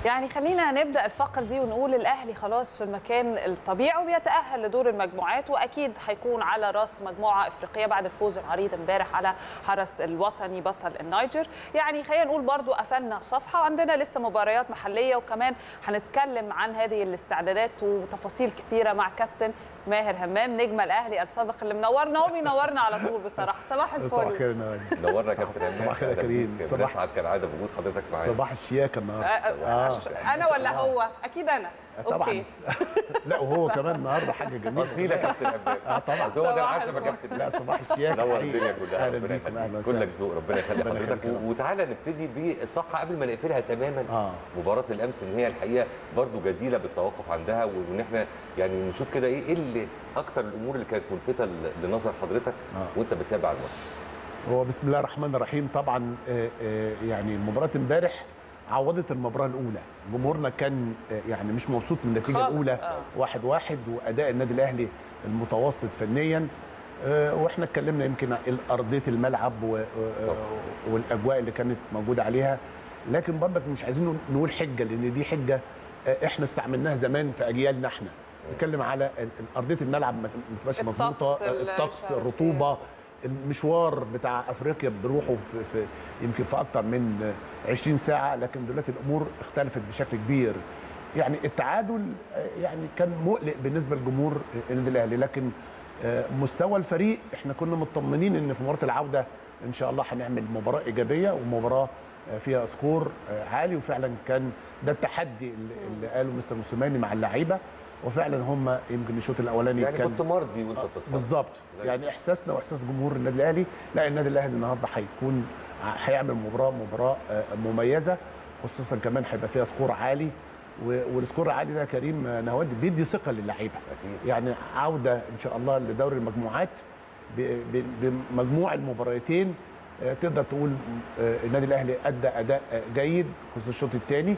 يعني خلينا نبدا الفقره دي ونقول الاهلي خلاص في المكان الطبيعي وبيتاهل لدور المجموعات واكيد هيكون على راس مجموعه افريقيه بعد الفوز العريض امبارح على حرس الوطني بطل النيجر يعني خلينا نقول برضو قفلنا صفحه وعندنا لسه مباريات محليه وكمان هنتكلم عن هذه الاستعدادات وتفاصيل كتيره مع كابتن ماهر همام نجم الاهلي السابق اللي منورنا وبينورنا على طول بصراحه صباح الفل صباح الخير يا نوال. نورنا يا كابتن صباح الخير يا كريم. صباح صباح كالعاده بوجود حضرتك معانا صباح الشياكه آه، النهارده آه، آه. انا ولا هو اكيد انا طبعا اوكي لا وهو كمان النهارده حاجه جميله اصيل يا كابتن همام اه طبعا بس هو ده صباح العشم يا الفل. كابتن لا صباح الشياكه نور حقيقي. الدنيا كلها اهلا ربنا بيكم اهلا يخليك وسهلا كلك ذوق ربنا يخلي ربنا حضرتك يخليك يا رب. وتعالى نبتدي بالصفحه قبل ما نقفلها تماما اه مباراه الامس ان هي الحقيقه برضو جديره بالتوقف عندها وان احنا يعني نشوف كده ايه إيه اللي اكتر الامور اللي كانت ملفته لنظر حضرتك آه. وانت بتتابع الماتش هو بسم الله الرحمن الرحيم طبعا آه، آه، يعني مباراه امبارح عوضت المباراه الاولى جمهورنا كان آه، يعني مش مبسوط من النتيجه خالص، الاولى آه. واحد واحد واداء النادي الاهلي المتوسط فنيا آه، واحنا اتكلمنا يمكن عن ارضيه الملعب و- و- والاجواء اللي كانت موجوده عليها لكن برضك مش عايزين نقول حجه لان دي حجه آه، احنا استعملناا زمان في اجيالنا احنا نتكلم على ال- ال- ارضيه الملعب ما تبقاش الطقس مظبوطه ال- الطقس مش عارف الرطوبه المشوار بتاع افريقيا بنروحه في, في يمكن في اكتر من 20 ساعه لكن دلوقتي الامور اختلفت بشكل كبير يعني التعادل آه، يعني كان مقلق بالنسبه لجمهور النادي الاهلي لكن آه، مستوى الفريق احنا كنا مطمنين ان في مباراه العوده ان شاء الله هنعمل مباراه ايجابيه ومباراه آه، فيها سكور آه، عالي وفعلا كان ده التحدي اللي اللي قاله مستر موسيماني مع اللعيبه وفعلا هم يمكن الشوط الاولاني يعني كان كنت مرضي وانت بتتفرج بالظبط لا. يعني احساسنا واحساس جمهور النادي الاهلي لا النادي الاهلي النهارده هيكون ع- هيعمل مباراه مباراه آه، مميزه خصوصا كمان هيبقى فيها سكور عالي و- والسكور العالي ده يا كريم آه، نواد بيدي ثقه للعيبه اكيد يعني عوده ان شاء الله لدوري المجموعات ب- ب- بمجموع المباراتين آه، تقدر تقول آه، النادي الاهلي ادى اداء آه، جيد خصوصا الشوط الثاني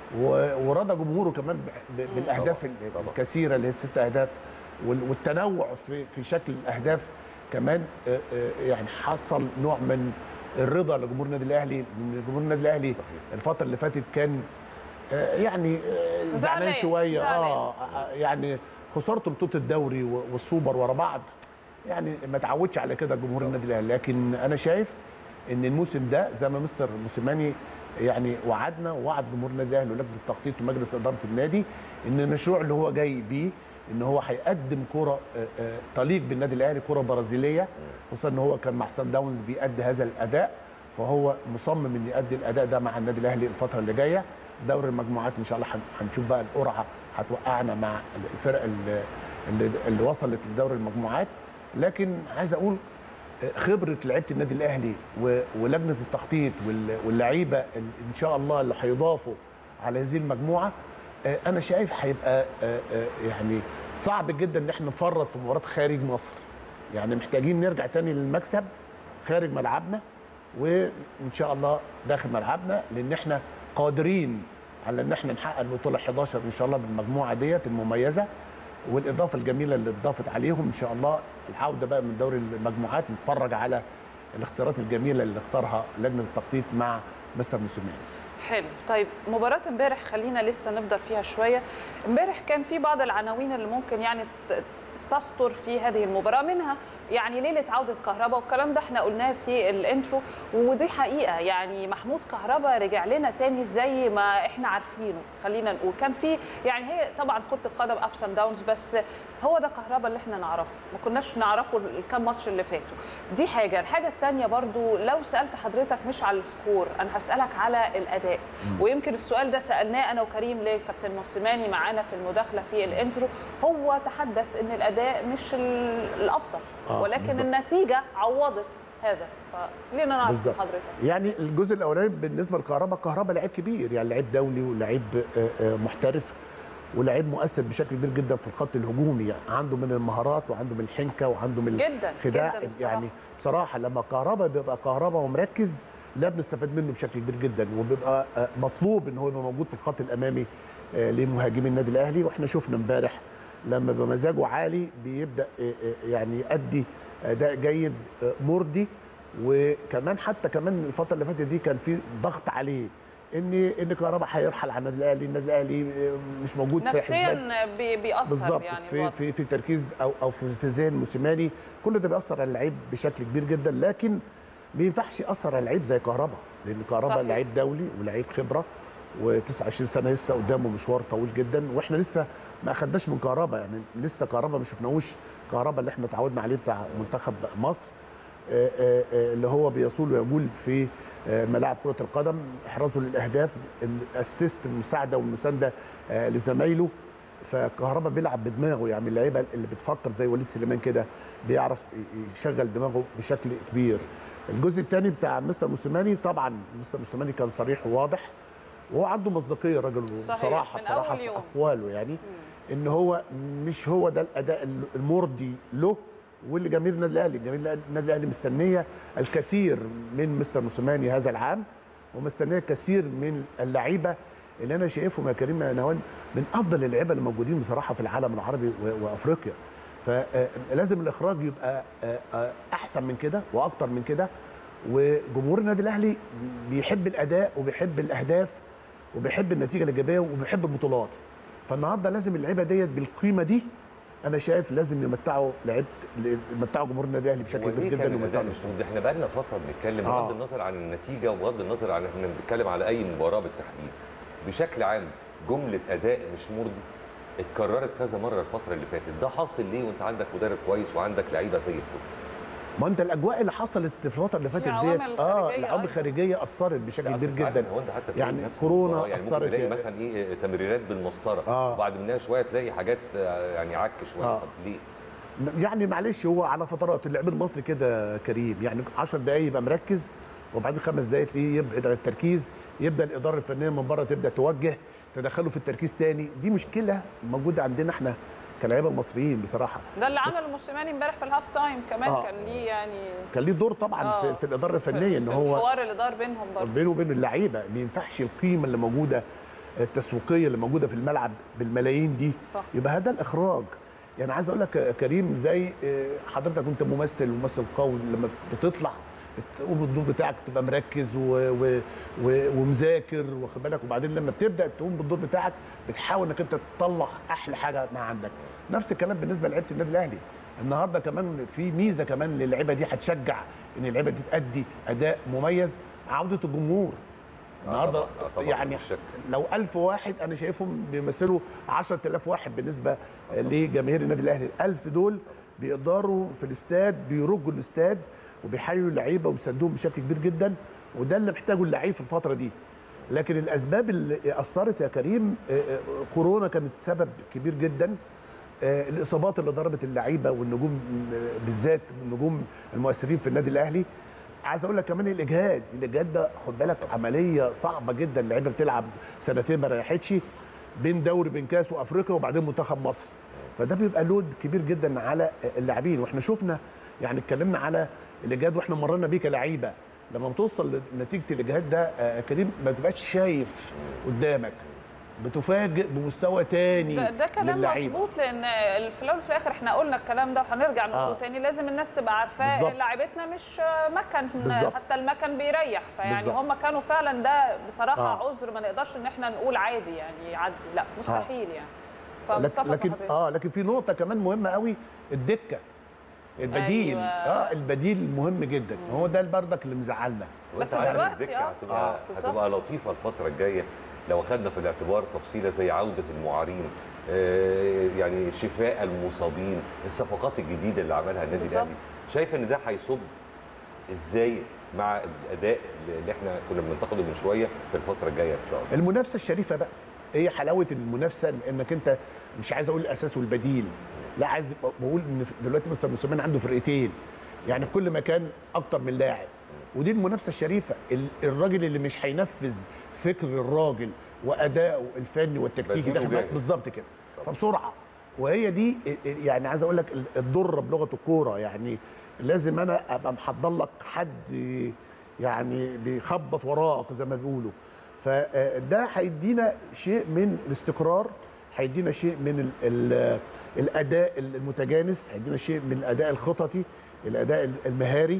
ورضى جمهوره كمان ب- ب- بالاهداف طبعاً، ال- طبعاً. الكثيره اللي هي الست اهداف وال- والتنوع في في شكل الاهداف كمان آه، آه، يعني حصل نوع من الرضا لجمهور النادي الاهلي لان جمهور النادي الاهلي صحيح. الفتره اللي فاتت كان آه، يعني آه، زعلان زعلان، شويه زعلان. اه آه، يعني خسارته بطوله الدوري و- والسوبر ورا بعض يعني ما تعودش على كده جمهور النادي الاهلي لكن انا شايف ان الموسم ده زي ما مستر موسيماني يعني وعدنا ووعد جمهور النادي الاهلي ولجنه التخطيط ومجلس اداره النادي ان المشروع اللي هو جاي بيه ان هو هيقدم كره آه، آه، تليق بالنادي الاهلي كره برازيليه خصوصا ان هو كان مع سان داونز بيأدي هذا الاداء فهو مصمم ان يأدي الاداء ده مع النادي الاهلي الفتره اللي جايه دوري المجموعات ان شاء الله هن- هنشوف بقى القرعه هتوقعنا مع الفرق اللي, اللي, اللي وصلت لدوري المجموعات لكن عايز اقول خبره لعيبه النادي الاهلي و- ولجنه التخطيط وال- واللعيبه ال- ان شاء الله اللي هيضافوا على هذه المجموعه آه، انا شايف هيبقى آه، آه، يعني صعب جدا ان احنا نفرط في مباراه خارج مصر يعني محتاجين نرجع تاني للمكسب خارج ملعبنا وان شاء الله داخل ملعبنا لان احنا قادرين على ان احنا نحقق البطوله 11 ان شاء الله بالمجموعه ديت المميزه والاضافه الجميله اللي اتضافت عليهم ان شاء الله العوده بقى من دوري المجموعات نتفرج على الاختيارات الجميله اللي اختارها لجنه التخطيط مع مستر موسيماني حلو طيب مباراة امبارح خلينا لسه نفضل فيها شوية امبارح كان في بعض العناوين اللي ممكن يعني ت- تستر في هذه المباراة منها يعني ليلة عودة كهربا والكلام ده احنا قلناه في الانترو ودي حقيقة يعني محمود كهربا رجع لنا تاني زي ما احنا عارفينه خلينا نقول كان في يعني هي طبعا كرة القدم ابس اند داونز بس هو ده كهربا اللي احنا نعرفه ما كناش نعرفه الكام ماتش اللي فاتوا دي حاجة الحاجة التانية برضو لو سألت حضرتك مش على السكور انا هسألك على الاداء ويمكن السؤال ده سالناه انا وكريم لكابتن موسيماني معانا في المداخله في الانترو هو تحدث ان الاداء مش ال- الافضل آه، ولكن بالظبط. النتيجه عوضت هذا فخلينا نعرف من بالظبط. حضرتك يعني الجزء الاولاني بالنسبه لكهربا كهربا لعيب كبير يعني لعيب دولي ولعيب آه، آه، محترف ولعيب مؤثر بشكل كبير جدا في الخط الهجومي يعني عنده من المهارات وعنده من الحنكه وعنده من جدا الخداع جدا بصراحة. يعني بصراحه لما كهربا بيبقى كهربا ومركز لا بنستفاد منه بشكل كبير جدا وبيبقى آه، مطلوب ان هو يبقى موجود في الخط الامامي آه، لمهاجمي النادي الاهلي واحنا شفنا امبارح لما بمزاجه عالي بيبدا آه، آه، يعني يؤدي اداء جيد آه، مرضي وكمان حتى كمان الفتره اللي فاتت دي كان في ضغط عليه ان ان كهربا هيرحل عن النادي الاهلي النادي الاهلي مش موجود في حسابات نفسيا بي- بيأثر بالظبط يعني في الوضع. في في تركيز او او في, في ذهن موسيماني كل ده بيأثر على اللعيب بشكل كبير جدا لكن ما ينفعش يأثر على اللعيب زي كهربا لان كهربا صحيح. لعيب دولي ولعيب خبره و29 سنه لسه قدامه مشوار طويل جدا واحنا لسه ما اخدناش من كهربا يعني لسه كهربا ما شفناهوش كهربا اللي احنا اتعودنا عليه بتاع منتخب مصر آه، آه، آه، اللي هو بيصول ويجول في آه، ملاعب كره القدم احرازه للاهداف الاسيست المساعده والمسانده آه، لزمايله فكهربا بيلعب بدماغه يعني اللعيبه اللي بتفكر زي وليد سليمان كده بيعرف يشغل دماغه بشكل كبير الجزء الثاني بتاع مستر موسيماني طبعا مستر موسيماني كان صريح وواضح وهو عنده مصداقيه الراجل صحيح، بصراحه من بصراحه أول في يوم. اقواله يعني ان هو مش هو ده الاداء المرضي له واللي جماهير النادي الاهلي جماهير النادي الاهلي مستنيه الكثير من مستر موسيماني هذا العام ومستنيه الكثير من اللعيبه اللي انا شايفهم يا كريم يا نهوان من افضل اللعيبه اللي موجودين بصراحه في العالم العربي و- وافريقيا فلازم الاخراج يبقى آه، آه، احسن من كده واكتر من كده وجمهور النادي الاهلي بيحب الاداء وبيحب الاهداف وبيحب النتيجه الايجابيه وبيحب البطولات فالنهارده لازم اللعيبه ديت بالقيمه دي انا شايف لازم يمتعوا لعيبه يمتعوا جمهور النادي الاهلي بشكل وليه كبير كان جدا الأداء ويمتعوا مش نفسهم. مرضي؟ احنا بقالنا فتره بنتكلم آه. بغض النظر عن النتيجه وبغض النظر عن احنا بنتكلم على اي مباراه بالتحديد بشكل عام جمله اداء مش مرضي اتكررت كذا مره الفتره اللي فاتت ده حاصل ليه وانت عندك مدرب كويس وعندك لعيبه زي الفل ما انت الاجواء اللي حصلت في الفتره اللي فاتت ديت عوامل اه خارجية العوامل أيضاً. الخارجيه اثرت بشكل لا، كبير أصل ساعات جدا هو انت حتى بتلاقي يعني نفس كورونا المباراة، يعني ممكن أثرت تلاقي يعني. مثلا ايه تمريرات بالمسطره آه. وبعد منها شويه تلاقي حاجات آه، يعني عك شويه آه. طب ليه؟ يعني معلش هو على فترات اللعيب المصري كده كريم يعني 10 دقايق يبقى مركز وبعدين خمس دقايق تلاقيه يبعد عن التركيز يبدا الاداره الفنيه من بره تبدا توجه تدخله في التركيز تاني دي مشكله موجوده عندنا احنا كلاعيبه مصريين بصراحه ده اللي عمله موسيماني امبارح في الهاف تايم كمان آه. كان ليه يعني كان ليه دور طبعا آه. في, في الاداره الفنيه ان في هو الحوار اللي دار بينهم برضه بينه وبين اللعيبه ما ينفعش القيمه اللي موجوده التسويقيه اللي موجوده في الملعب بالملايين دي صح. يبقى هذا الاخراج يعني عايز اقول لك يا كريم زي آه، حضرتك كنت ممثل وممثل قوي لما بتطلع بتقوم بالدور بتاعك تبقى مركز و... و... و... ومذاكر واخد بالك وبعدين لما بتبدا تقوم بالدور بتاعك بتحاول انك انت تطلع احلى حاجه ما عندك نفس الكلام بالنسبه لعيبه النادي الاهلي النهارده كمان في ميزه كمان للعيبه دي هتشجع ان اللعيبه دي تادي اداء مميز عوده الجمهور النهارده طبعاً، آه طبعاً، يعني مفيش شك. لو ألف واحد انا شايفهم بيمثلوا 10000 واحد بالنسبه لجماهير النادي الاهلي الألف دول بيقدروا في الاستاد بيرجوا الاستاد وبيحيوا اللعيبه وبيساندوهم بشكل كبير جدا وده اللي محتاجه اللعيب في الفتره دي لكن الاسباب اللي اثرت يا كريم آه، آه، كورونا كانت سبب كبير جدا آه، الاصابات اللي ضربت اللعيبه والنجوم آه، بالذات النجوم المؤثرين في النادي الاهلي عايز اقول لك كمان الاجهاد الاجهاد ده خد بالك عمليه صعبه جدا اللعيبه بتلعب سنتين ما ريحتش بين دوري بين كاس وافريقيا وبعدين منتخب مصر فده بيبقى لود كبير جدا على اللاعبين واحنا شفنا يعني اتكلمنا على الاجهاد واحنا مرنا بيه كلعيبه لما بتوصل لنتيجه الاجهاد ده آه، كريم ما بتبقاش شايف قدامك بتفاجئ بمستوى تاني ده, ده كلام للعيبة. مظبوط لان في الاول وفي الاخر احنا قلنا الكلام ده وهنرجع نقوله آه. تاني لازم الناس تبقى عارفاه بالظبط. لعيبتنا مش مكن بالظبط. حتى المكن بيريح فيعني بالظبط. هم كانوا فعلا ده بصراحه آه. عذر ما نقدرش ان احنا نقول عادي يعني يعدي لا مستحيل يعني لك- فمتفق لكن حضرتك. اه لكن في نقطه كمان مهمه قوي الدكه البديل أيوة. اه البديل مهم جدا هو ده البردك اللي مزعلنا بس وأنت عارف دلوقتي الدكة آه. هتبقى آه، بالظبط. هتبقى لطيفه الفتره الجايه لو اخذنا في الاعتبار تفصيله زي عوده المعارين آه، يعني شفاء المصابين الصفقات الجديده اللي عملها النادي بالظبط. الاهلي شايف ان ده هيصب ازاي مع الاداء اللي احنا كنا بننتقده من شويه في الفتره الجايه ان شاء الله المنافسه الشريفه بقى هي حلاوه المنافسه انك انت مش عايز اقول الاساس والبديل لا عايز بقول ان دلوقتي مستر موسيماني عنده فرقتين يعني في كل مكان اكتر من لاعب ودي المنافسه الشريفه ال- الراجل اللي مش هينفذ فكر الراجل وادائه الفني والتكتيكي بديله ده جاهز. بالظبط كده فبسرعه وهي دي يعني عايز اقول لك الضره بلغه الكوره يعني لازم انا ابقى محضر لك حد يعني بيخبط وراك زي ما بيقولوا فده هيدينا شيء من الاستقرار هيدينا شيء من ال ال الاداء المتجانس هيدينا شيء من الاداء الخططي الاداء المهاري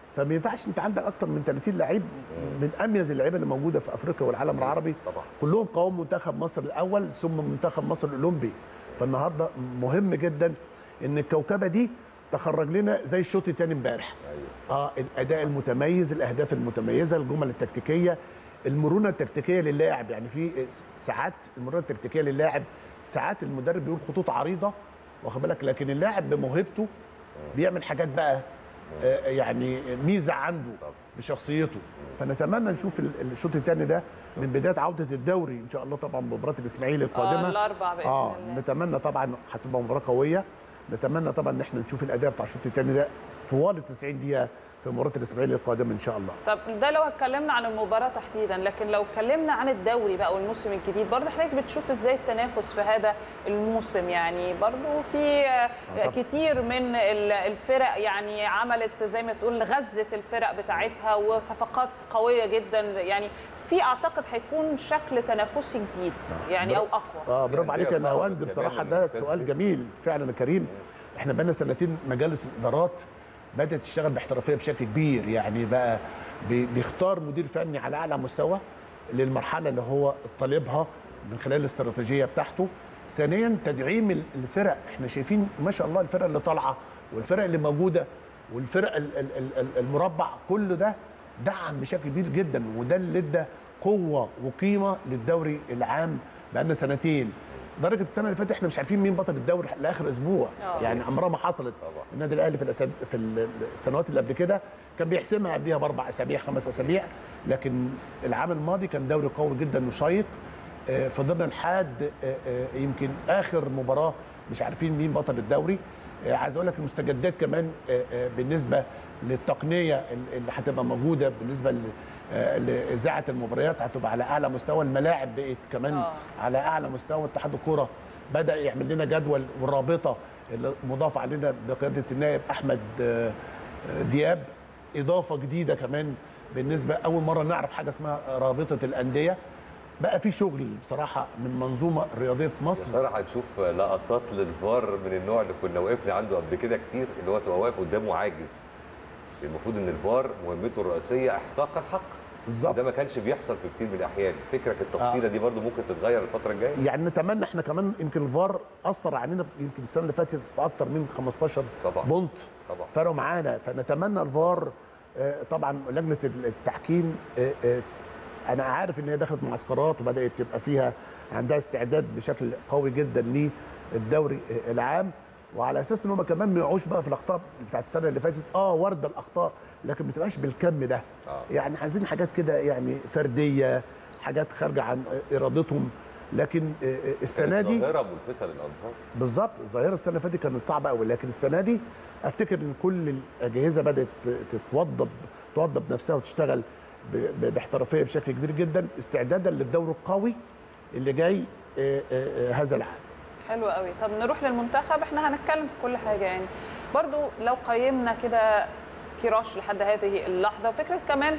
فما ينفعش انت عندك اكتر من 30 لعيب من اميز اللعيبه اللي موجوده في افريقيا والعالم العربي طبعا كلهم قوام منتخب مصر الاول ثم منتخب مصر الاولمبي فالنهارده مهم جدا ان الكوكبه دي تخرج لنا زي الشوط الثاني امبارح ايوه اه الاداء المتميز الاهداف المتميزه الجمل التكتيكيه المرونه التكتيكيه للاعب يعني في ساعات المرونه التكتيكيه للاعب ساعات المدرب بيقول خطوط عريضه واخد بالك لكن اللاعب بموهبته بيعمل حاجات بقى آه يعني ميزه عنده طبعا. بشخصيته فنتمنى نشوف ال- الشوط الثاني ده من بدايه عوده الدوري ان شاء الله طبعا مباراه الاسماعيلي آه القادمه الاربع باذن اه الله نتمنى طبعا هتبقى مباراه قويه نتمنى طبعا ان احنا نشوف الاداء بتاع الشوط الثاني ده طوال ال 90 دقيقه في مباراه الاسماعيلي القادمه ان شاء الله طب ده لو اتكلمنا عن المباراة تحديدا لكن لو اتكلمنا عن الدوري بقى والموسم الجديد برضه حضرتك بتشوف ازاي التنافس في هذا الموسم يعني برضه في آه، طبعاً. كتير من ال- الفرق يعني عملت زي ما تقول غزت الفرق بتاعتها وصفقات قوية جدا يعني في اعتقد هيكون شكل تنافسي جديد يعني او اقوى اه برافو يعني عليك هي يا صعبة نهاوند كمان بصراحه إن ده الناس سؤال دي- جميل فعلا يا كريم احنا بقالنا سنتين مجالس الادارات بدات تشتغل باحترافيه بشكل كبير يعني بقى بي- بيختار مدير فني على اعلى مستوى للمرحله اللي هو طالبها من خلال الاستراتيجيه بتاعته ثانيا تدعيم ال- الفرق احنا شايفين ما شاء الله الفرق اللي طالعه والفرق اللي موجوده والفرق ال- ال- ال- ال- المربع كل ده دعم بشكل كبير جدا وده اللي ادى قوه وقيمه للدوري العام بقالنا سنتين درجه السنه اللي فاتت احنا مش عارفين مين بطل الدوري لاخر اسبوع آه. يعني عمرها ما حصلت طبعا. النادي الاهلي في الأساب... في ال- السنوات اللي قبل كده كان بيحسمها قبلها باربع اسابيع خمس اسابيع لكن العام الماضي كان دوري قوي جدا وشيق آه، فضلنا لحد آه، آه، يمكن اخر مباراه مش عارفين مين بطل الدوري آه، عايز اقول لك المستجدات كمان آه، آه، بالنسبه للتقنيه ال- اللي هتبقى موجوده بالنسبه ل- آه، لاذاعه المباريات هتبقى على اعلى مستوى الملاعب بقت كمان آه. على اعلى مستوى اتحاد الكوره بدا يعمل لنا جدول والرابطه اللي مضاف علينا بقياده النائب احمد آه، آه، دياب اضافه جديده كمان بالنسبه اول مره نعرف حاجه اسمها رابطه الانديه بقى في شغل بصراحه من منظومه رياضيه في يا مصر ترى هنشوف لقطات للفار من النوع اللي كنا وقفنا عنده قبل كده كتير اللي هو تبقى واقف قدامه عاجز المفروض ان الفار مهمته الرئيسيه احقاق الحق بالظبط ده ما كانش بيحصل في كتير من الاحيان فكرك التفصيله دي برضو ممكن تتغير الفتره الجايه يعني نتمنى احنا كمان يمكن الفار اثر علينا يمكن السنه اللي فاتت باكتر من 15 طبعا. بونت طبعا فرقوا معانا فنتمنى الفار آه، طبعا لجنه التحكيم آه، آه، انا عارف ان هي دخلت معسكرات وبدات يبقى فيها عندها استعداد بشكل قوي جدا للدوري آه، العام وعلى اساس ان هم كمان ما يقعوش بقى في الاخطاء بتاعت السنه اللي فاتت اه وارده الاخطاء لكن ما تبقاش بالكم ده آه. يعني عايزين حاجات كده يعني فرديه حاجات خارجه عن ارادتهم لكن آه، آه، السنه دي ظاهره ملفته للانظار بالظبط الظاهره السنه اللي فاتت كانت صعبه قوي لكن السنه دي افتكر ان كل الاجهزه بدات تتوضب توضب نفسها وتشتغل ب- ب- باحترافيه بشكل كبير جدا استعدادا للدور القوي اللي جاي آه، آه، آه، هذا العام حلو قوي طب نروح للمنتخب احنا هنتكلم في كل حاجه يعني برضو لو قيمنا كده كيروش لحد هذه اللحظه وفكره كمان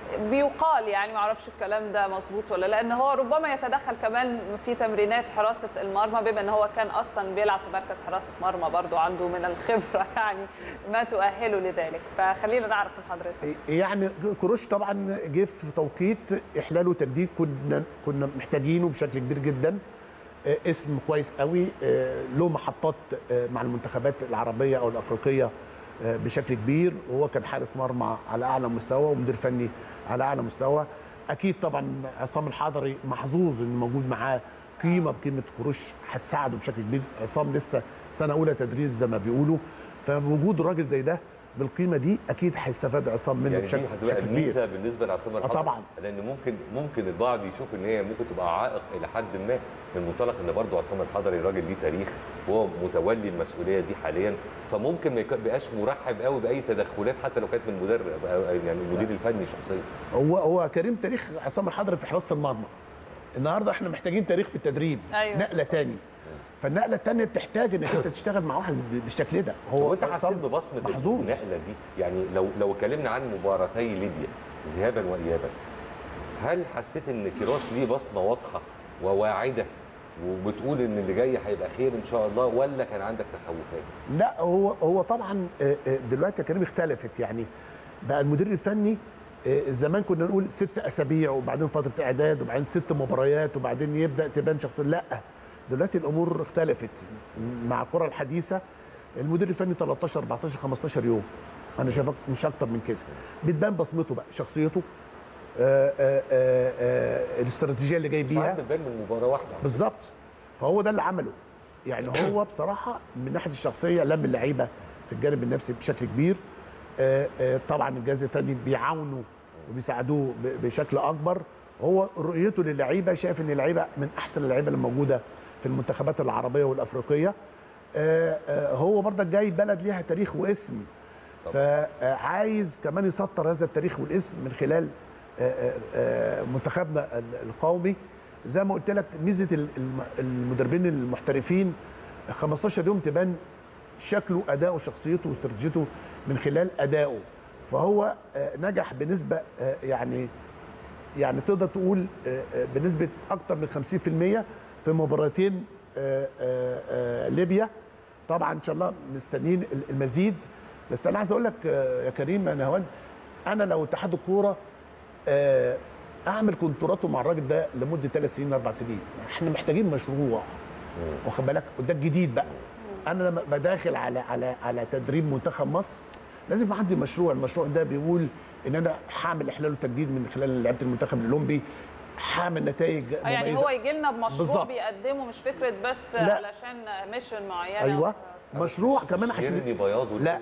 بيقال يعني ما اعرفش الكلام ده مظبوط ولا لان هو ربما يتدخل كمان في تمرينات حراسه المرمى بما ان هو كان اصلا بيلعب في مركز حراسه مرمى برضو عنده من الخبره يعني ما تؤهله لذلك فخلينا نعرف من حضرتك يعني كروش طبعا جه في توقيت احلال وتجديد كنا كنا محتاجينه بشكل كبير جدا آه، اسم كويس قوي آه، له محطات آه، مع المنتخبات العربيه او الافريقيه آه، بشكل كبير وهو كان حارس مرمى على اعلى مستوى ومدير فني على اعلى مستوى اكيد طبعا عصام الحضري محظوظ ان موجود معاه قيمه بقيمه كروش هتساعده بشكل كبير عصام لسه سنه اولى تدريب زي ما بيقولوا فوجود راجل زي ده بالقيمه دي اكيد هيستفاد عصام منه يعني بشكل دي هتبقى بشكل كبير الميزه بالنسبه لعصام الحضري طبعاً. لان ممكن ممكن البعض يشوف ان هي ممكن تبقى عائق الى حد ما من منطلق ان برضه عصام الحضري راجل ليه تاريخ وهو متولي المسؤوليه دي حاليا فممكن ما يبقاش مرحب قوي باي تدخلات حتى لو كانت من المدرب يعني المدير الفني شخصيا هو هو كريم تاريخ عصام الحضري في حراسه المرمى النهارده احنا محتاجين تاريخ في التدريب أيوة. نقله تاني فالنقله التانيه بتحتاج انك انت تشتغل مع واحد بالشكل ده هو هو انت حسيت عصام ببصمه محظوظ النقله دي يعني لو لو اتكلمنا عن مباراتي ليبيا ذهابا وايابا هل حسيت ان كيروش ليه بصمه واضحه وواعده وبتقول ان اللي جاي هيبقى خير ان شاء الله ولا كان عندك تخوفات؟ لا هو هو طبعا آه، آه، دلوقتي يا كريم اختلفت يعني بقى المدير الفني آه، زمان كنا نقول ست اسابيع وبعدين فتره اعداد وبعدين ست مباريات وبعدين يبدا تبان شخصيه لا دلوقتي الامور اختلفت مع الكره الحديثه المدير الفني 13 14 15 يوم انا شايف أك- مش اكتر من كده بتبان بصمته بقى شخصيته آه، آه، آه، آه، الاستراتيجيه اللي جاي بيها ساعات بتبان من مباراه واحده بالظبط فهو ده اللي عمله يعني هو بصراحه من ناحيه الشخصيه لم اللعيبه في الجانب النفسي بشكل كبير آه، آه، طبعا الجهاز الفني بيعاونوا وبيساعدوه ب- بشكل اكبر هو رؤيته للعيبه شايف ان اللعيبه من احسن اللعيبه اللي موجوده في المنتخبات العربيه والافريقيه آه، آه، هو برضك جاي بلد ليها تاريخ واسم فعايز كمان يسطر هذا التاريخ والاسم من خلال آه، آه، آه، منتخبنا ال- القومي زي ما قلت لك ميزه ال- الم- المدربين المحترفين 15 يوم تبان شكله اداؤه شخصيته واستراتيجيته من خلال ادائه فهو آه، نجح بنسبه آه، يعني يعني تقدر تقول آه، آه، بنسبه اكتر من 50% في مباراتين آه، آه، آه، ليبيا طبعا ان شاء الله مستنيين ال- المزيد بس انا عايز اقول لك آه، يا كريم يا نهوان انا لو اتحاد الكوره آه، اعمل كونتراته مع الراجل ده لمده ثلاث سنين اربع سنين احنا محتاجين مشروع واخد بالك وده الجديد بقى انا لما بداخل على على على تدريب منتخب مصر لازم يبقى عندي مشروع المشروع ده بيقول ان انا هعمل احلال وتجديد من خلال لعيبه المنتخب الاولمبي هعمل نتائج آه، يعني مميزة. هو يجي لنا بمشروع بالظبط. بيقدمه مش فكره بس لا. علشان ميشن معينه ايوه مشروع كمان عشان يرمي بياضه لا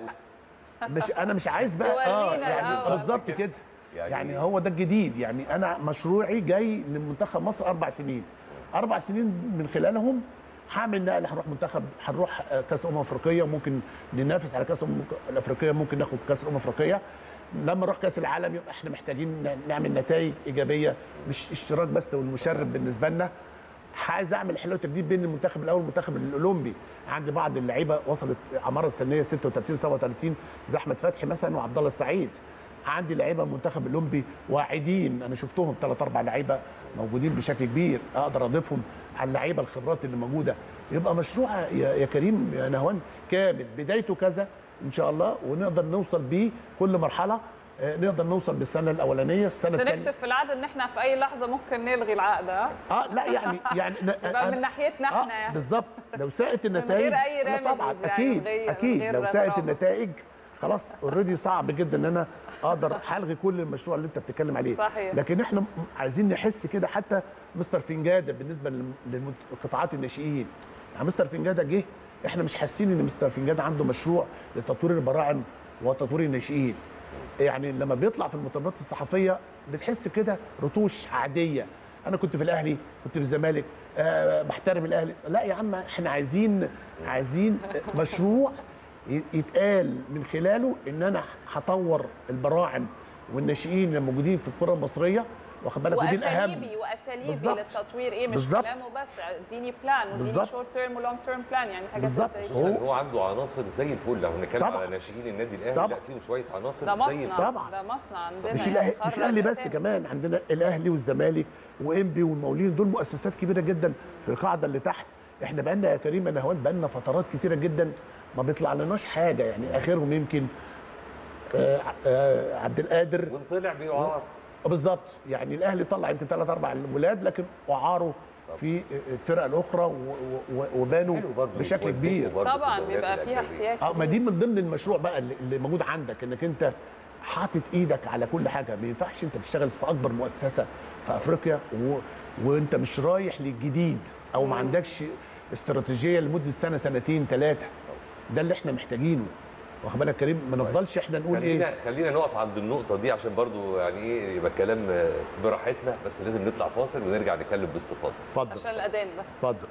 مش انا مش عايز بقى اه تورينا يعني الأول. بالظبط كده يعني- يعني هو ده الجديد يعني انا مشروعي جاي لمنتخب مصر اربع سنين اربع سنين من خلالهم هعمل نقل هنروح منتخب هنروح آه، كاس امم افريقيه وممكن ننافس على كاس امم الافريقيه ممكن ناخد كاس امم افريقيه لما نروح كاس العالم يبقى احنا محتاجين ن- نعمل نتائج ايجابيه مش اشتراك بس والمشرف بالنسبه لنا عايز اعمل حلو تجديد بين المنتخب الاول والمنتخب الاولمبي عندي بعض اللعيبه وصلت اعمارها السنيه 36 37 زي احمد فتحي مثلا وعبد الله السعيد عندي لعيبه من المنتخب الاولمبي واعدين انا شفتهم ثلاث اربع لعيبه موجودين بشكل كبير اقدر اضيفهم على اللعيبه الخبرات اللي موجوده يبقى مشروع يا يا كريم يا نهوان كامل بدايته كذا ان شاء الله ونقدر نوصل بيه كل مرحله آه، نقدر نوصل بالسنه الاولانيه السنه بس الثانيه نكتب في العقد ان احنا في اي لحظه ممكن نلغي العقد ها اه لا يعني يعني يبقى من ناحيتنا احنا آه يعني. بالظبط لو ساءت النتائج غير أي لا remedies طبعا يعني، اكيد من غير- اكيد من غير لو ساءت دراما. النتائج خلاص اوريدي صعب جدا ان انا اقدر هلغي كل المشروع اللي انت بتتكلم عليه صحيح. لكن احنا م- عايزين نحس كده حتى مستر فنجاده بالنسبه للقطاعات الناشئين يعني مستر فنجاده جه احنا مش حاسين ان مستر فنجاده عنده مشروع لتطوير البراعم وتطوير الناشئين يعني لما بيطلع في المؤتمرات الصحفيه بتحس كده رتوش عاديه انا كنت في الاهلي كنت في الزمالك أه بحترم الاهلي لا يا عم احنا عايزين عايزين مشروع ي- يتقال من خلاله ان انا هطور البراعم والناشئين اللي موجودين في الكره المصريه واخد بالك ودي الاهم واساليبي واساليبي بالظبط. للتطوير ايه مش بالظبط. كلامه بس اديني بلان واديني بالظبط. شورت تيرم ولونج تيرم بلان يعني حاجات بالظبط. زي هو- كده يعني هو عنده عناصر زي الفل لو هنتكلم طبعا. على ناشئين النادي الاهلي طبعا. لا فيهم شويه عناصر ده زي مصنع الفل طبعا. ده مصنع عندنا مش يعني الاهلي مش خرج الاهلي بس أسامي. كمان عندنا الاهلي والزمالك وانبي والمقاولين دول مؤسسات كبيره جدا في القاعده اللي تحت احنا بقالنا يا كريم يا نهوان بقالنا فترات كتيره جدا ما بيطلع لناش حاجه يعني اخرهم يمكن آه آه عبد القادر وان طلع بيعار بالظبط يعني الاهلي طلع يمكن ثلاث اربع ولاد لكن وعاروا في الفرق الاخرى و- و- وبانوا حلو برضه بشكل يتوددوا كبير برضه في طبعا الدوريات بيبقى فيها الأجنبية. احتياج اه ما دي من ضمن المشروع بقى اللي, اللي موجود عندك انك انت حاطط ايدك على كل حاجه ما ينفعش انت بتشتغل في اكبر مؤسسه في افريقيا و... وانت مش رايح للجديد او ما عندكش استراتيجيه لمده سنه سنتين ثلاثه ده اللي احنا محتاجينه واخد بالك يا كريم ما نفضلش احنا نقول خلينا ايه خلينا نقف عند النقطة دي عشان برضو يعني ايه يبقى الكلام براحتنا بس لازم نطلع فاصل ونرجع نتكلم باستفاضة. اتفضل عشان الاذان بس اتفضل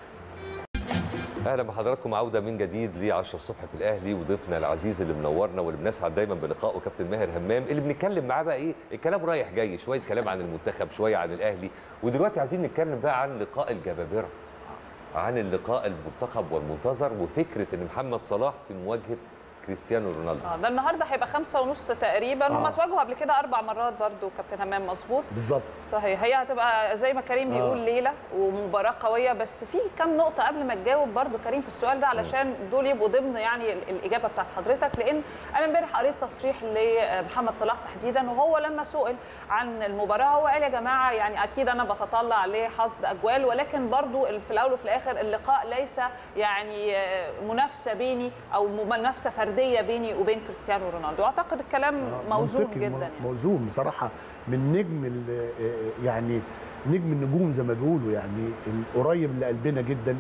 اهلا بحضراتكم عودة من جديد ل 10 الصبح في الاهلي وضيفنا العزيز اللي منورنا واللي بنسعد دايما بلقائه كابتن ماهر همام اللي بنتكلم معاه بقى ايه الكلام رايح جاي شوية كلام عن المنتخب شوية عن الاهلي ودلوقتي عايزين نتكلم بقى عن لقاء الجبابرة عن اللقاء المرتقب والمنتظر وفكرة ان محمد صلاح في مواجهة كريستيانو رونالدو اه ده النهارده هيبقى خمسة ونص تقريبا هم آه. اتواجهوا قبل كده اربع مرات برضو كابتن همام مظبوط بالظبط صحيح هي هتبقى زي ما كريم آه. بيقول ليله ومباراه قويه بس في كام نقطه قبل ما تجاوب برضو كريم في السؤال ده علشان دول يبقوا ضمن يعني ال- الاجابه بتاعت حضرتك لان انا امبارح قريت تصريح لمحمد صلاح تحديدا وهو لما سئل عن المباراه هو قال يا جماعه يعني اكيد انا بتطلع لحصد اجوال ولكن برضو في الاول وفي الاخر اللقاء ليس يعني آه، منافسه بيني او منافسه فرديه بيني وبين كريستيانو رونالدو اعتقد الكلام موزون منطقي، جدا يعني. موزون بصراحه من نجم ال- يعني نجم النجوم زي ما بيقولوا يعني القريب لقلبنا جدا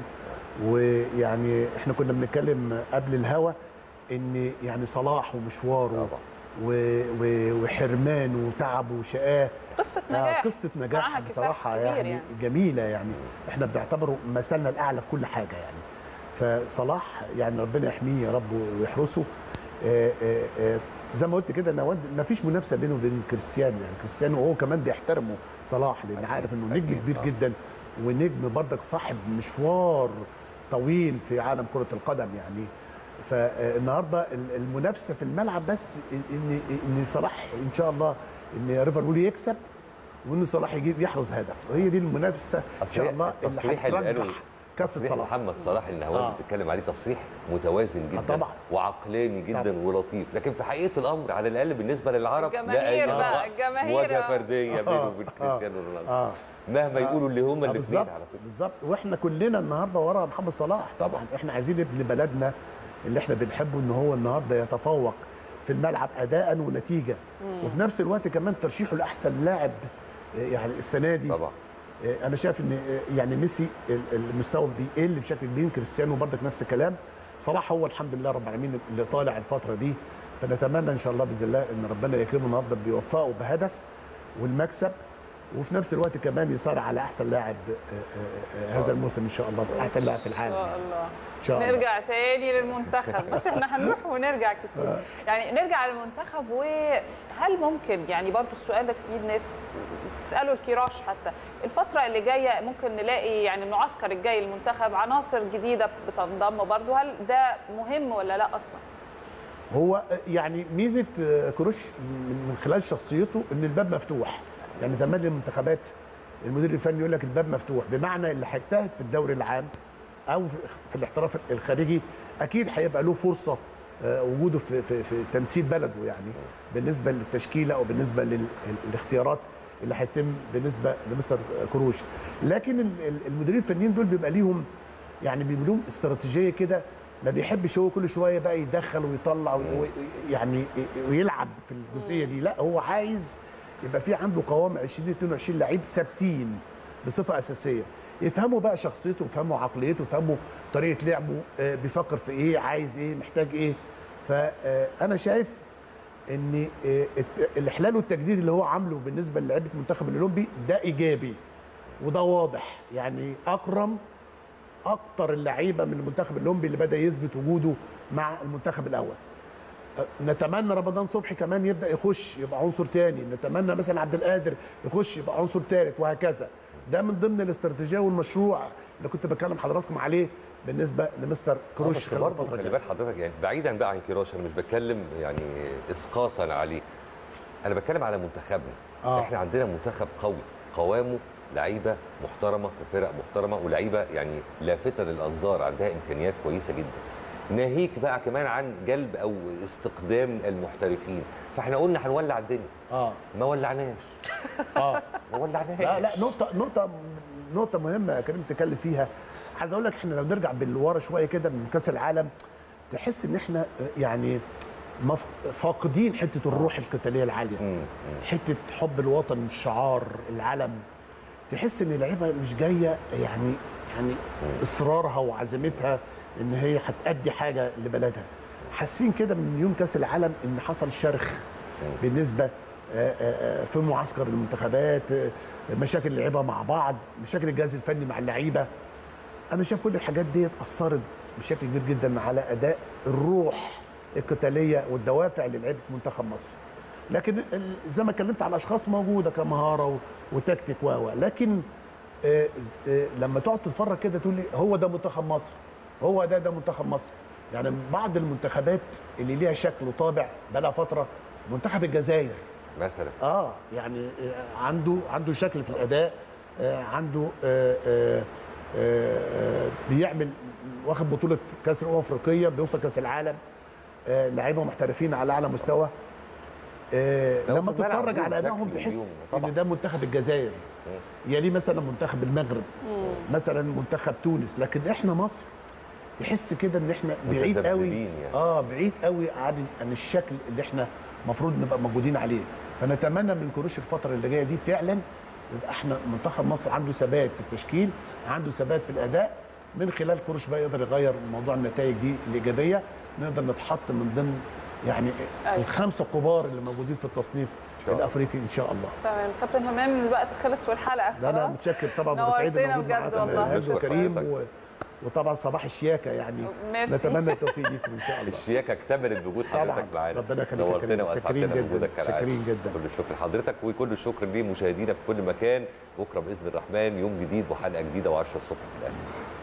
ويعني احنا كنا بنتكلم قبل الهوا ان يعني صلاح ومشواره طبعا و- و- وحرمان وتعبه وشقاه قصه آه نجاح قصه معاها نجاح كفاح بصراحه كبير يعني, يعني. جميله يعني احنا بنعتبره مثلنا الاعلى في كل حاجه يعني فصلاح يعني ربنا يحميه يا رب ويحرسه آه، آه، آه، زي ما قلت كده انا ما فيش منافسه بينه وبين كريستيانو يعني كريستيانو هو كمان بيحترمه صلاح لان أكيد، عارف انه نجم أكيد، كبير آه. جدا ونجم بردك صاحب مشوار طويل في عالم كره القدم يعني فالنهارده المنافسه في الملعب بس ان ان صلاح ان شاء الله ان ليفربول يكسب وان صلاح يجيب يحرز هدف وهي دي المنافسه ان شاء الله اللي التصريح اللي قاله هترجح كف تصريح صلاح محمد صلاح النهوان آه. بتتكلم عليه تصريح متوازن جدا طبعا. وعقلاني جدا طبعا. ولطيف لكن في حقيقه الامر على الاقل بالنسبه للعرب الجماهير لا بقى، أي الجماهير مواجهه آه. فرديه بينه آه. وبين آه. كريستيانو رونالدو اه مهما يقولوا اللي هم آه، الاثنين بالظبط على فكره بالظبط واحنا كلنا النهارده ورا محمد صلاح طبعا احنا عايزين ابن بلدنا اللي احنا بنحبه ان هو النهارده يتفوق في الملعب اداء ونتيجه وفي نفس الوقت كمان ترشيحه لاحسن لاعب آه، يعني السنه دي طبعا آه، انا شايف ان آه، يعني ميسي ال- المستوى بيقل بشكل كبير كريستيانو برضك نفس الكلام صلاح هو الحمد لله رب العالمين اللي طالع الفتره دي فنتمنى ان شاء الله باذن الله ان ربنا يكرمه النهارده بيوفقه بهدف والمكسب وفي نفس الوقت كمان يصارع على احسن لاعب آه، آه، آه، هذا الموسم ان شاء الله احسن لاعب في ان العالم شاء يعني. الله ان شاء الله نرجع تاني للمنتخب بس احنا هنروح ونرجع كتير يعني نرجع للمنتخب وهل ممكن يعني برضو السؤال ده كتير ناس تساله الكراش حتى الفتره اللي جايه ممكن نلاقي يعني المعسكر الجاي للمنتخب عناصر جديده بتنضم برضو هل ده مهم ولا لا اصلا هو يعني ميزه آه، كروش من من خلال شخصيته ان الباب مفتوح يعني تملي المنتخبات المدير الفني يقول لك الباب مفتوح بمعنى اللي هيجتهد في الدوري العام او في- في الاحتراف الخارجي اكيد هيبقى له فرصه آه، وجوده في في في تمثيل بلده يعني بالنسبه للتشكيله او بالنسبه لل- للاختيارات اللي هيتم بالنسبه لمستر كروش لكن ال- ال- المديرين الفنيين دول بيبقى ليهم يعني بيبقى لهم استراتيجيه كده ما بيحبش هو كل شويه بقى يدخل ويطلع وي- يعني ويلعب في الجزئيه دي لا هو عايز يبقى في عنده قوام 20 22 لعيب ثابتين بصفه اساسيه يفهموا بقى شخصيته يفهموا عقليته يفهموا طريقه لعبه آه، بيفكر في ايه عايز ايه محتاج ايه فانا شايف ان آه، الت- الاحلال والتجديد اللي هو عامله بالنسبه للعيبه المنتخب الاولمبي ده ايجابي وده واضح يعني اكرم اكتر اللعيبه من المنتخب الاولمبي اللي بدا يثبت وجوده مع المنتخب الاول أه، نتمنى رمضان صبحي كمان يبدا يخش يبقى عنصر تاني نتمنى مثلا عبد القادر يخش يبقى عنصر ثالث وهكذا ده من ضمن الاستراتيجيه والمشروع اللي كنت بكلم حضراتكم عليه بالنسبه لمستر كروش بس خلال برضه الفتره خلي الجايه بال حضرتك يعني بعيدا بقى عن كيروش انا مش بتكلم يعني اسقاطا عليه انا بتكلم على منتخبنا آه. احنا عندنا منتخب قوي قوامه لعيبه محترمه في فرق محترمه ولعيبه يعني لافته للانظار عندها امكانيات كويسه جدا ناهيك بقى كمان عن جلب او استقدام المحترفين فاحنا قلنا هنولع الدنيا اه ما ولعناش اه ما ولعناش لا لا نقطة نقطة نقطة مهمة يا كريم تتكلم فيها عايز اقول لك احنا لو نرجع بالورا شوية كده من كأس العالم تحس ان احنا يعني مف- فاقدين حتة الروح القتالية العالية مم، مم. حتة حب الوطن الشعار العلم تحس ان اللعيبة مش جاية يعني يعني اصرارها وعزيمتها ان هي هتأدي حاجة لبلدها حاسين كده من يوم كأس العالم ان حصل شرخ بالنسبه آه، آه، آه، في معسكر المنتخبات آه، مشاكل اللعيبه مع بعض مشاكل الجهاز الفني مع اللعيبه انا شايف كل الحاجات دي اثرت بشكل كبير جدا على اداء الروح القتاليه والدوافع للعيبه منتخب مصر لكن ال- زي ما اتكلمت على اشخاص موجوده كمهاره و- وتكتيك و و. لكن آه، آه، لما تقعد تتفرج كده تقول لي هو ده منتخب مصر هو ده ده منتخب مصر يعني بعض المنتخبات اللي ليها شكل وطابع بقى فتره منتخب الجزائر مثلا اه يعني آه، عنده عنده شكل في الاداء آه، عنده آه، آه، آه، بيعمل واخد بطوله كاس الامم الافريقيه بيوصل كاس العالم آه، لعيبه محترفين على اعلى مستوى آه، لو لما في الملعب تتفرج ليهم على ادائهم شكل وليهم- تحس طبعا. ان ده منتخب الجزائر يليه مثلا منتخب المغرب مثلا منتخب تونس لكن احنا مصر تحس كده ان احنا بعيد قوي متذبذبين يعني. اه بعيد قوي عن عن الشكل اللي احنا المفروض نبقى موجودين عليه فنتمنى من كروش الفتره اللي جايه دي فعلا يبقى احنا منتخب مصر عنده ثبات في التشكيل عنده ثبات في الاداء من خلال كروش بقى يقدر يغير موضوع النتائج دي الايجابيه نقدر نتحط من ضمن يعني أيوة. الخمسه الكبار اللي موجودين في التصنيف شاء الله. الافريقي ان شاء الله تمام كابتن همام الوقت خلص والحلقه ده انا خلاص. متشكر طبعا وسعيد نورتنا موجود بجد معاك والله. هذا نشكر كريم حضرتك. و... وطبعا صباح الشياكه يعني ميرسي. نتمنى التوفيق ليكم ان شاء الله الشياكه اكتملت بوجود طبعا حضرتك معانا ربنا يخليك يا نورتنا كريم واسعدتنا شاكرين جدا بوجودك كالعادة. شاكرين جدا كل الشكر لحضرتك وكل الشكر لمشاهدينا في كل مكان بكره باذن الرحمن يوم جديد وحلقه جديده و10 الصبح في الاهلي